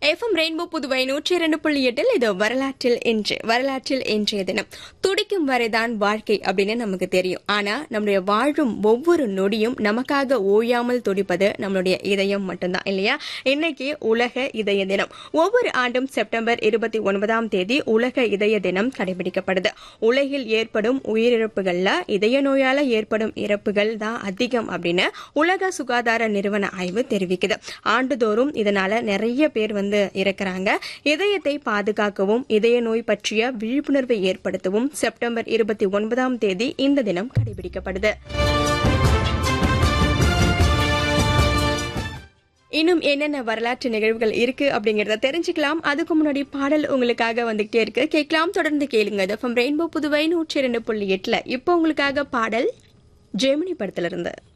FM rainbow Puduvai நூற்றி இரண்டு புள்ளி எட்டில் இது வரலாற்றில் இன்று வரலாற்றில் இன்றைய தினம் துடிக்கும் வரைதான் வாழ்க்கை அப்படின்னு நமக்கு தெரியும் ஆனா நம்முடைய வாழும் ஒவ்வொரு நொடியும் நமக்காக ஓயாமல் துடிப்பது நம்மளுடைய இதயம் மட்டும்தான் இல்லையா இன்னைக்கு உலக இதய தினம் ஒவ்வொரு ஆண்டும் செப்டம்பர் இருபத்தி ஒன்பதாம் தேதி உலக இதய தினம் கடைபிடிக்கப்படுது உலகில் ஏற்படும் உயிரிழப்புகள்ல இதய நோயால ஏற்படும் இறப்புகள் தான் அதிகம் அப்படின்னு உலக சுகாதார நிறுவன ஆய்வு தெரிவிக்குது ஆண்டுதோறும் இதனால நிறைய பேர் வந்து இறக்குறாங்க இதயத்தை பாதுகாக்கவும் இதய நோய் பற்றிய விழிப்புணர்வை ஏற்படுத்தவும் செப்டம்பர் இருபத்தி ஒன்பதாம் தேதி இந்த தினம் கடைபிடிக்கப்படுது இன்னும் என்னென்ன வரலாற்று நிகழ்வுகள் இருக்கு அப்படிங்கறத தெரிஞ்சுக்கலாம் அதுக்கு முன்னாடி பாடல் உங்களுக்காக வந்துகிட்டே இருக்கு கேட்கலாம் தொடர்ந்து கேளுங்க இது ரெயின்போ புதுவை நூற்றி இரண்டு புள்ளி எட்டுல இப்போ உங்களுக்காக பாடல் ஜெமினி படத்துல இருந்து